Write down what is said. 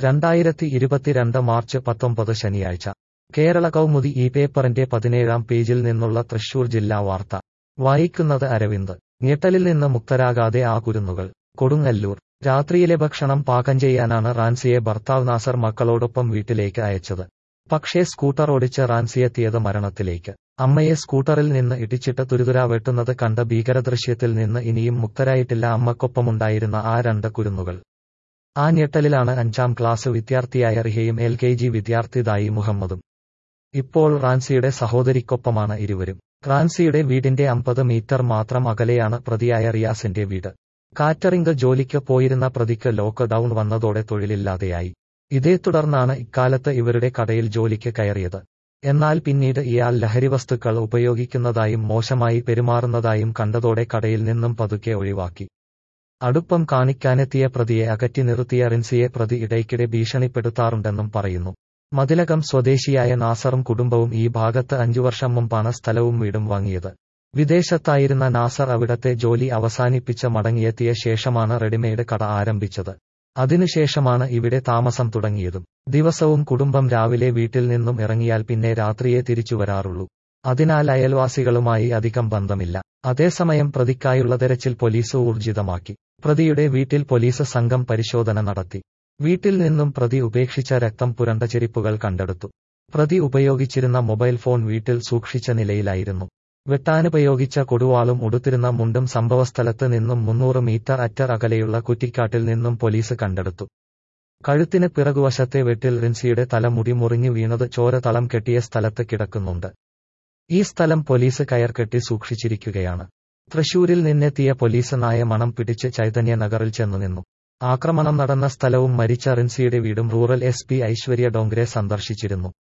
രണ്ടായിരത്തി ഇരുപത്തിരണ്ട് മാർച്ച് പത്തൊമ്പത് ശനിയാഴ്ച കേരള കൗമുദി ഈ പേപ്പറിന്റെ പതിനേഴാം പേജിൽ നിന്നുള്ള തൃശൂർ ജില്ലാ വാർത്ത വായിക്കുന്നത് അരവിന്ദ് ഞെട്ടലിൽ നിന്ന് മുക്തരാകാതെ ആ കുരുന്നുകൾ കൊടുങ്ങല്ലൂർ രാത്രിയിലെ ഭക്ഷണം പാകം ചെയ്യാനാണ് റാൻസിയെ ഭർത്താവ് നാസർ മക്കളോടൊപ്പം വീട്ടിലേക്ക് അയച്ചത് പക്ഷേ സ്കൂട്ടർ ഓടിച്ച് റാൻസിയെത്തിയത് മരണത്തിലേക്ക് അമ്മയെ സ്കൂട്ടറിൽ നിന്ന് ഇടിച്ചിട്ട് തുരുതുരാ വെട്ടുന്നത് കണ്ട ഭീകരദൃശ്യത്തിൽ നിന്ന് ഇനിയും മുക്തരായിട്ടില്ല അമ്മക്കൊപ്പമുണ്ടായിരുന്ന ആ രണ്ട് കുരുന്നുകൾ ആ ഞെട്ടലിലാണ് അഞ്ചാം ക്ലാസ് വിദ്യാർത്ഥിയായ റിഹയും എൽ കെ ജി വിദ്യാർത്ഥി ദായി മുഹമ്മദും ഇപ്പോൾ റാൻസിയുടെ സഹോദരിക്കൊപ്പമാണ് ഇരുവരും റാൻസിയുടെ വീടിന്റെ അമ്പത് മീറ്റർ മാത്രം അകലെയാണ് പ്രതിയായ റിയാസിന്റെ വീട് കാറ്ററിംഗ് ജോലിക്ക് പോയിരുന്ന പ്രതിക്ക് ലോക്ക് ഡൌൺ വന്നതോടെ തൊഴിലില്ലാതെയായി ഇതേ തുടർന്നാണ് ഇക്കാലത്ത് ഇവരുടെ കടയിൽ ജോലിക്ക് കയറിയത് എന്നാൽ പിന്നീട് ഇയാൾ ലഹരിവസ്തുക്കൾ ഉപയോഗിക്കുന്നതായും മോശമായി പെരുമാറുന്നതായും കണ്ടതോടെ കടയിൽ നിന്നും പതുക്കെ ഒഴിവാക്കി അടുപ്പം കാണിക്കാനെത്തിയ പ്രതിയെ അകറ്റി നിർത്തിയ റിൻസിയെ പ്രതി ഇടയ്ക്കിടെ ഭീഷണിപ്പെടുത്താറുണ്ടെന്നും പറയുന്നു മതിലകം സ്വദേശിയായ നാസറും കുടുംബവും ഈ ഭാഗത്ത് അഞ്ചു വർഷം മുമ്പാണ് സ്ഥലവും വീടും വാങ്ങിയത് വിദേശത്തായിരുന്ന നാസർ അവിടത്തെ ജോലി അവസാനിപ്പിച്ച് മടങ്ങിയെത്തിയ ശേഷമാണ് റെഡിമെയ്ഡ് കട ആരംഭിച്ചത് അതിനുശേഷമാണ് ഇവിടെ താമസം തുടങ്ങിയതും ദിവസവും കുടുംബം രാവിലെ വീട്ടിൽ നിന്നും ഇറങ്ങിയാൽ പിന്നെ രാത്രിയെ തിരിച്ചു വരാറുള്ളൂ അതിനാൽ അയൽവാസികളുമായി അധികം ബന്ധമില്ല അതേസമയം പ്രതിക്കായുള്ള തെരച്ചിൽ പോലീസ് ഊർജിതമാക്കി പ്രതിയുടെ വീട്ടിൽ പോലീസ് സംഘം പരിശോധന നടത്തി വീട്ടിൽ നിന്നും പ്രതി ഉപേക്ഷിച്ച രക്തം പുരണ്ട ചെരിപ്പുകൾ കണ്ടെടുത്തു പ്രതി ഉപയോഗിച്ചിരുന്ന മൊബൈൽ ഫോൺ വീട്ടിൽ സൂക്ഷിച്ച നിലയിലായിരുന്നു വെട്ടാനുപയോഗിച്ച കൊടുവാളും ഉടുത്തിരുന്ന മുണ്ടും സംഭവസ്ഥലത്ത് നിന്നും മുന്നൂറ് മീറ്റർ അറ്റർ അകലെയുള്ള കുറ്റിക്കാട്ടിൽ നിന്നും പോലീസ് കണ്ടെടുത്തു കഴുത്തിന് പിറകുവശത്തെ വെട്ടിൽ റിൻസിയുടെ തല മുടി മുറിഞ്ഞു വീണത് ചോര തളം കെട്ടിയ സ്ഥലത്ത് കിടക്കുന്നുണ്ട് ഈ സ്ഥലം പോലീസ് കയർ കെട്ടി സൂക്ഷിച്ചിരിക്കുകയാണ് തൃശൂരിൽ നിന്നെത്തിയ പോലീസ് നായ മണം പിടിച്ച് ചൈതന്യ നഗറിൽ ചെന്നു നിന്നു ആക്രമണം നടന്ന സ്ഥലവും മരിച്ച റിൻസിയുടെ വീടും rural S P Aishwarya Dongre സന്ദർശിച്ചിരുന്നു